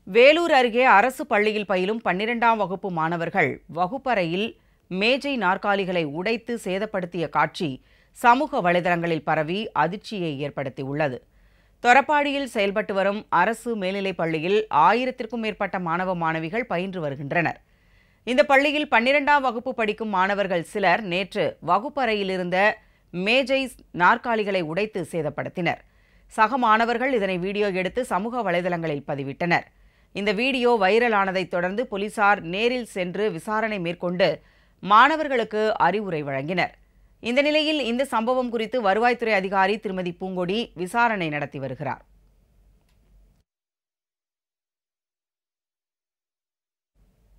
வேலூர் அருகே அரசு பள்ளியில் பயிலும் பன்னிரெண்டாம் வகுப்பு மாணவர்கள் வகுப்பறையில் மேஜை நாற்காலிகளை உடைத்து சேதப்படுத்திய காட்சி சமூக வலைதளங்களில் பரவி அதிர்ச்சியை ஏற்படுத்தியுள்ளது தொரப்பாடியில் செயல்பட்டு வரும் அரசு மேல்நிலைப் பள்ளியில் ஆயிரத்திற்கும் மேற்பட்ட மாணவ மாணவிகள் பயின்று வருகின்றனர் இந்த பள்ளியில் பன்னிரெண்டாம் வகுப்பு படிக்கும் மாணவர்கள் சிலர் நேற்று வகுப்பறையில் இருந்த மேஜை நாற்காலிகளை உடைத்து சேதப்படுத்தினர் சக மாணவர்கள் இதனை வீடியோ எடுத்து சமூக வலைதளங்களில் பதிவிட்டனர் இந்த வீடியோ வைரலானதைத் தொடர்ந்து போலீசார் நேரில் சென்று விசாரணை மேற்கொண்டு மாணவர்களுக்கு அறிவுரை வழங்கினர் இந்த நிலையில் இந்த சம்பவம் குறித்து வருவாய்த்துறை அதிகாரி திருமதி பூங்கொடி விசாரணை நடத்தி வருகிறார்